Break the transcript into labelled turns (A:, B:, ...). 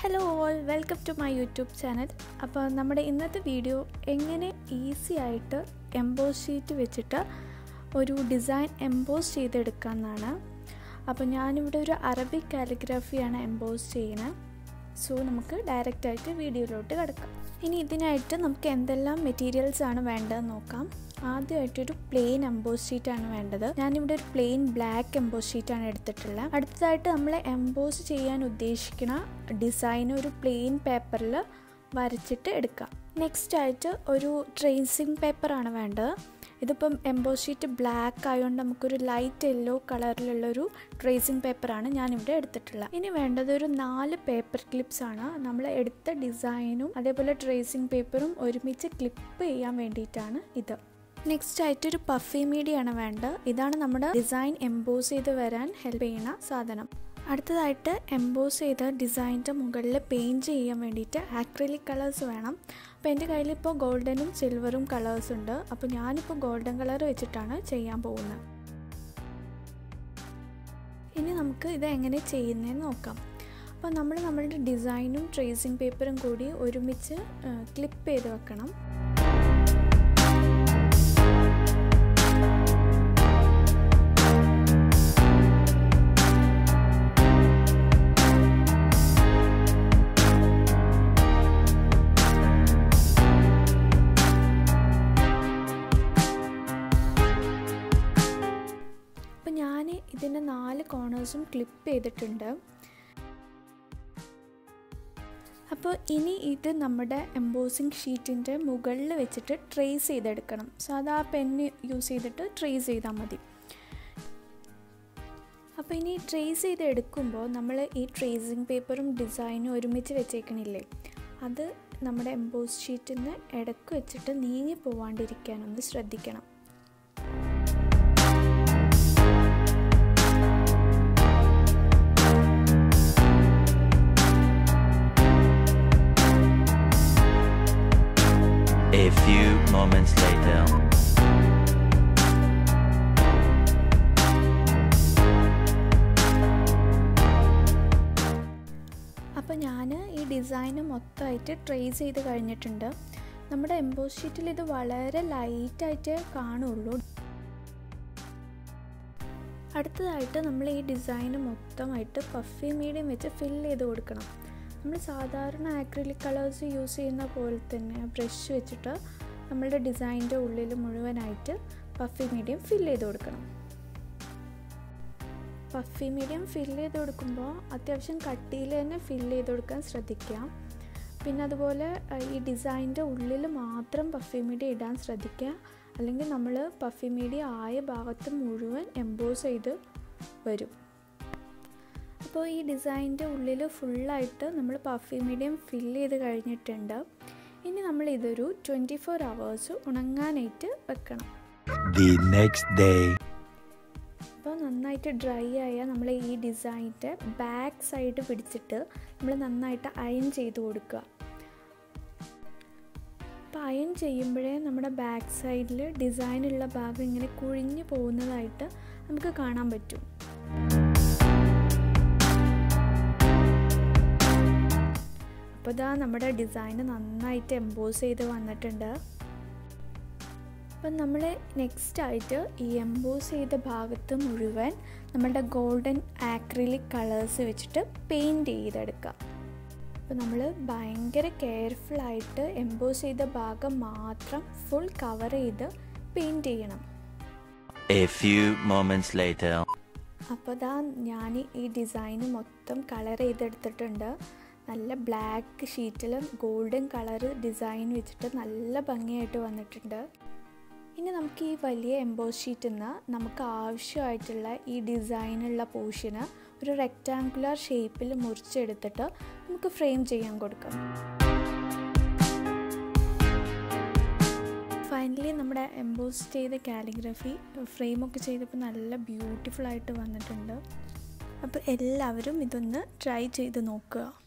A: Hello all welcome to my YouTube channel അപ്പോൾ നമ്മുടെ ഇന്നത്തെ വീഡിയോ എങ്ങനെ ഈസി ആയിട്ട് എംബോസ് ഷീറ്റ് വെച്ചിട്ട് ഒരു ഡിസൈൻ എംബോസ് ചെയ്തെടുക്കാമെന്നാണ് അപ്പോൾ ഞാനിവിടെ ഒരു അറബിക് കാലിഗ്രാഫിയാണ് എംബോസ് ചെയ്യുന്നത് സോ നമുക്ക് ഡയറക്റ്റായിട്ട് വീഡിയോയിലോട്ട് കിടക്കാം ഇനി ഇതിനായിട്ട് നമുക്ക് എന്തെല്ലാം മെറ്റീരിയൽസ് ആണ് വേണ്ടതെന്ന് നോക്കാം ആദ്യമായിട്ടൊരു പ്ലെയിൻ എംബോസ് ഷീറ്റാണ് വേണ്ടത് ഞാനിവിടെ ഒരു പ്ലെയിൻ ബ്ലാക്ക് എംബോസ് ഷീറ്റാണ് എടുത്തിട്ടുള്ളത് അടുത്തതായിട്ട് നമ്മൾ എംബോസ് ചെയ്യാൻ ഉദ്ദേശിക്കുന്ന ഡിസൈൻ ഒരു പ്ലെയിൻ പേപ്പറിൽ വരച്ചിട്ട് എടുക്കാം നെക്സ്റ്റ് ആയിട്ട് ഒരു ട്രേസിങ് പേപ്പറാണ് വേണ്ടത് ഇതിപ്പം എംബോസ് ഷീറ്റ് ബ്ലാക്ക് ആയതുകൊണ്ട് നമുക്കൊരു ലൈറ്റ് യെല്ലോ കളറിലുള്ളൊരു ട്രേസിങ് പേപ്പറാണ് ഞാനിവിടെ എടുത്തിട്ടുള്ളത് ഇനി വേണ്ടത് ഒരു നാല് പേപ്പർ ക്ലിപ്സ് ആണ് നമ്മൾ എടുത്ത ഡിസൈനും അതേപോലെ ട്രേസിങ് പേപ്പറും ഒരുമിച്ച് ക്ലിപ്പ് ചെയ്യാൻ വേണ്ടിയിട്ടാണ് ഇത് നെക്സ്റ്റ് ആയിട്ട് ഒരു പഫി മീഡിയാണ് വേണ്ടത് ഇതാണ് നമ്മുടെ ഡിസൈൻ എംബോസ് ചെയ്ത് വരാൻ ഹെൽപ്പ് ചെയ്യുന്ന സാധനം അടുത്തതായിട്ട് എംബോസ് ചെയ്ത ഡിസൈനിൻ്റെ മുകളിൽ പെയിൻറ്റ് ചെയ്യാൻ വേണ്ടിയിട്ട് ആക്രിലിക് കളേഴ്സ് വേണം അപ്പോൾ എൻ്റെ കയ്യിൽ ഇപ്പോൾ ഗോൾഡനും സിൽവറും കളേഴ്സ് ഉണ്ട് അപ്പോൾ ഞാനിപ്പോൾ ഗോൾഡൻ കളർ വെച്ചിട്ടാണ് ചെയ്യാൻ പോകുന്നത് ഇനി നമുക്ക് ഇത് എങ്ങനെ ചെയ്യുന്നതെന്ന് നോക്കാം അപ്പോൾ നമ്മൾ നമ്മളുടെ ഡിസൈനും ട്രേസിങ് പേപ്പറും കൂടി ഒരുമിച്ച് ക്ലിപ്പ് ചെയ്ത് വെക്കണം അപ്പോൾ ഞാൻ ഇതിൻ്റെ നാല് കോർണേഴ്സും ക്ലിപ്പ് ചെയ്തിട്ടുണ്ട് അപ്പോൾ ഇനി ഇത് നമ്മുടെ എംബോസിങ് ഷീറ്റിൻ്റെ മുകളിൽ വെച്ചിട്ട് ട്രേസ് ചെയ്തെടുക്കണം സാധാ പെന്ന് യൂസ് ചെയ്തിട്ട് ട്രേസ് ചെയ്താൽ മതി അപ്പോൾ ഇനി ട്രേസ് ചെയ്ത് എടുക്കുമ്പോൾ നമ്മൾ ഈ ട്രേസിങ് പേപ്പറും ഡിസൈനും ഒരുമിച്ച് വെച്ചേക്കണില്ലേ അത് നമ്മുടെ എംബോസ് ഷീറ്റിൽ നിന്ന് ഇടയ്ക്ക് വെച്ചിട്ട് നീങ്ങി പോവാണ്ടിരിക്കാനൊന്ന് ശ്രദ്ധിക്കണം
B: A few moments later.
A: അപ്പോൾ ഞാൻ ഈ ഡിസൈന് മൊത്തമായിട്ട് ട്രേസ് ചെയ്ത് കഴിഞ്ഞിട്ടുണ്ട് നമ്മുടെ എംബോസ് ഷീറ്റിൽ ഇത് വളരെ ലൈറ്റായിട്ട് കാണുള്ളൂ അടുത്തതായിട്ട് നമ്മൾ ഈ ഡിസൈന് മൊത്തമായിട്ട് പഫി മീഡിയം വെച്ച് ഫില്ല് ചെയ്ത് കൊടുക്കണം നമ്മൾ സാധാരണ ആക്രിലിക് കളേഴ്സ് യൂസ് ചെയ്യുന്ന പോലെ തന്നെ ബ്രഷ് വെച്ചിട്ട് നമ്മളുടെ ഡിസൈനിൻ്റെ ഉള്ളിൽ മുഴുവനായിട്ട് പഫി മീഡിയം ഫില്ല് ചെയ്ത് കൊടുക്കണം പഫി മീഡിയം ഫില്ല് ചെയ്ത് കൊടുക്കുമ്പോൾ അത്യാവശ്യം കട്ടിയിൽ തന്നെ ഫില്ല് ചെയ്ത് കൊടുക്കാൻ ശ്രദ്ധിക്കുക പിന്നെ അതുപോലെ ഈ ഡിസൈനിൻ്റെ ഉള്ളിൽ മാത്രം പഫി മീഡിയം ഇടാൻ ശ്രദ്ധിക്കുക അല്ലെങ്കിൽ നമ്മൾ പഫി മീഡിയം ആയ ഭാഗത്ത് മുഴുവൻ എംബോസ് ചെയ്ത് വരും അപ്പോൾ ഈ ഡിസൈനിൻ്റെ ഉള്ളിൽ ഫുള്ളായിട്ട് നമ്മൾ പഫി മീഡിയം ഫില്ല് ചെയ്ത് കഴിഞ്ഞിട്ടുണ്ട് ഇനി നമ്മൾ ഇതൊരു ട്വൻറ്റി ഫോർ അവേഴ്സ് ഉണങ്ങാനായിട്ട് വെക്കണം
B: The next day.
A: അപ്പോൾ നന്നായിട്ട് ഡ്രൈ ആയാൽ നമ്മൾ ഈ ഡിസൈനിൻ്റെ ബാക്ക് സൈഡ് പിടിച്ചിട്ട് നമ്മൾ നന്നായിട്ട് അയൺ ചെയ്ത് കൊടുക്കുക അപ്പോൾ അയൺ ചെയ്യുമ്പോഴേ നമ്മുടെ ബാക്ക് സൈഡിൽ ഡിസൈനുള്ള ഭാഗം ഇങ്ങനെ കുഴിഞ്ഞു പോകുന്നതായിട്ട് നമുക്ക് കാണാൻ പറ്റും അപ്പോൾ ഇതാ നമ്മുടെ ഡിസൈന് നന്നായിട്ട് എംബോസ് ചെയ്ത് വന്നിട്ടുണ്ട് അപ്പം നമ്മൾ നെക്സ്റ്റ് ആയിട്ട് ഈ എംബോസ് ചെയ്ത ഭാഗത്ത് മുഴുവൻ നമ്മളുടെ ഗോൾഡൻ ആക്രിലിക് കളേഴ്സ് വെച്ചിട്ട് പെയിൻറ്റ് ചെയ്തെടുക്കാം അപ്പോൾ നമ്മൾ ഭയങ്കര കെയർഫുള്ളായിട്ട് എംബോസ് ചെയ്ത ഭാഗം മാത്രം ഫുൾ കവർ ചെയ്ത് പെയിൻറ്റ് ചെയ്യണം
B: A few moments later.
A: അപ്പോൾ ഇതാ ഞാൻ ഈ ഡിസൈന് മൊത്തം കളർ ചെയ്തെടുത്തിട്ടുണ്ട് നല്ല ബ്ലാക്ക് ഷീറ്റിൽ ഗോൾഡൻ കളർ ഡിസൈൻ വെച്ചിട്ട് നല്ല ഭംഗിയായിട്ട് വന്നിട്ടുണ്ട് ഇനി നമുക്ക് ഈ വലിയ എംബോസ് ഷീറ്റിൽ നിന്ന് നമുക്ക് ആവശ്യമായിട്ടുള്ള ഈ ഡിസൈനുള്ള പോർഷന് ഒരു റെക്റ്റാങ്കുലർ ഷേപ്പിൽ മുറിച്ചെടുത്തിട്ട് നമുക്ക് ഫ്രെയിം ചെയ്യാൻ കൊടുക്കാം ഫൈനലി നമ്മുടെ എംബോസ് ചെയ്ത കാലിഗ്രഫി ഫ്രെയിമൊക്കെ ചെയ്തപ്പോൾ നല്ല ബ്യൂട്ടിഫുൾ ആയിട്ട് വന്നിട്ടുണ്ട് അപ്പോൾ എല്ലാവരും ഇതൊന്ന് ട്രൈ ചെയ്ത് നോക്കുക